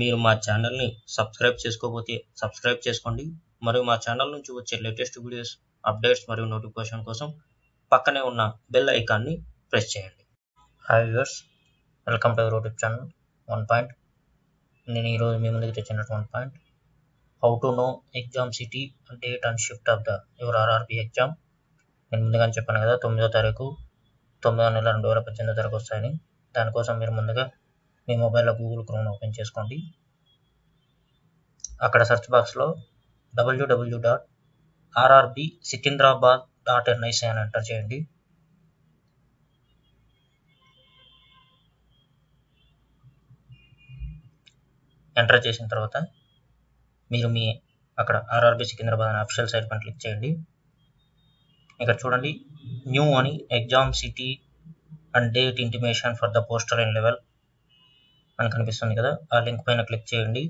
మీరు మా ఛానల్ని సబ్స్క్రైబ్ చేసుకోకపోతే సబ్స్క్రైబ్ చేసుకోండి మరియు మా ఛానల్ నుంచి వచ్చే లేటెస్ట్ వీడియోస్ అప్డేట్స్ మరియు నోటిఫికేషన్ కోసం పక్కనే ఉన్న బెల్ ఐకాన్ని ప్రెస్ చేయండి hi viewers welcome to YouTube channel one point నేను ఈరోజు మీ ముందుకు తెచ్చినట్టు one point how to know exam city date and shift of the your RRB exam నేను ముందుగానే చెప్పాను కదా తొమ్మిదో తారీఖు తొమ్మిదో నెల రెండు వేల పద్దెనిమిదో తారీఖు వస్తాయని దానికోసం మీరు ముందుగా మీ మొబైల్లో గూగుల్ క్రోమ్ ఓపెన్ చేసుకోండి అక్కడ సెర్చ్ బాక్స్లో WW dot RRB Secunderabad dot NIC అని ఎంటర్ చేయండి ఎంటర్ చేసిన తర్వాత మీరు మీ అక్కడ ఆర్ఆర్బి సికింద్రాబాద్ అనే అఫిషియల్ సైట్ పైన క్లిక్ చేయండి ఇక్కడ చూడండి న్యూ అని exam city and date intimation for the poster and level అని కనిపిస్తుంది కదా ఆ లింక్ పైన క్లిక్ చేయండి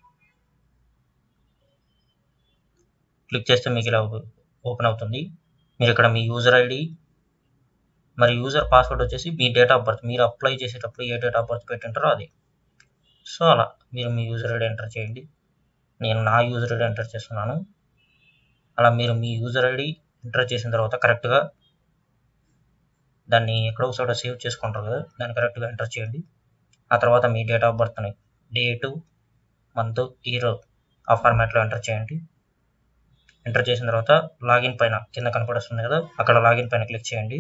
క్లిక్ చేస్తే మీకు ఇలా ఓపెన్ అవుతుంది మీరు ఇక్కడ మీ యూజర్ ఐడి మరి యూజర్ పాస్వర్డ్ వచ్చేసి మీ డేట్ ఆఫ్ బర్త్ మీరు అప్లై చేసేటప్పుడు ఏ డేట్ ఆఫ్ బర్త్ పెట్టింటారో అది సో అలా మీరు మీ యూజర్ ఐడి ఎంటర్ చేయండి నేను నా యూజర్ ఐడి ఎంటర్ చేస్తున్నాను అలా మీరు మీ యూజర్ ఐడి ఎంటర్ చేసిన తర్వాత కరెక్ట్గా దాన్ని ఎక్కడో చోట సేవ్ చేసుకుంటారు కదా దాన్ని కరెక్ట్గా ఎంటర్ చేయండి ఆ తర్వాత మీ డేట్ ఆఫ్ బర్త్ని డేటు మంత్ ఇయర్ ఆ ఫార్మాట్లో ఎంటర్ చేయండి ఎంటర్ చేసిన తర్వాత లాగిన్ పైన కింద కనపడుస్తుంది కదా అక్కడ లాగిన్ పైన క్లిక్ చేయండి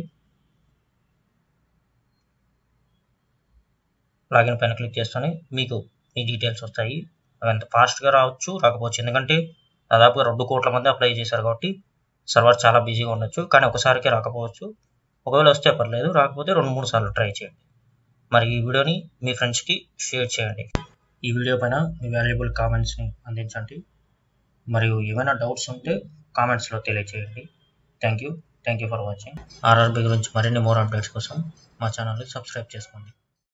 లాగిన్ పైన క్లిక్ చేస్తేనే మీకు మీ డీటెయిల్స్ వస్తాయి అవి ఎంత ఫాస్ట్గా రావచ్చు రాకపోవచ్చు ఎందుకంటే దాదాపుగా రెండు కోట్ల మంది అప్లై చేశారు కాబట్టి సర్వర్ చాలా బిజీగా ఉండొచ్చు కానీ ఒకసారికి రాకపోవచ్చు ఒకవేళ వస్తే పర్లేదు రాకపోతే రెండు మూడు సార్లు ట్రై చేయండి మరి ఈ వీడియోని మీ ఫ్రెండ్స్కి షేర్ చేయండి ఈ వీడియో పైన మీ వాల్యుబుల్ కామెంట్స్ని అందించండి మరియు ఏమైనా డౌట్స్ ఉంటే కామెంట్స్లో తెలియచేయండి thank you thank you for watching RRB గురించి మరిన్ని మోర్ అప్డేట్స్ కోసం మా ఛానల్ని సబ్స్క్రైబ్ చేసుకోండి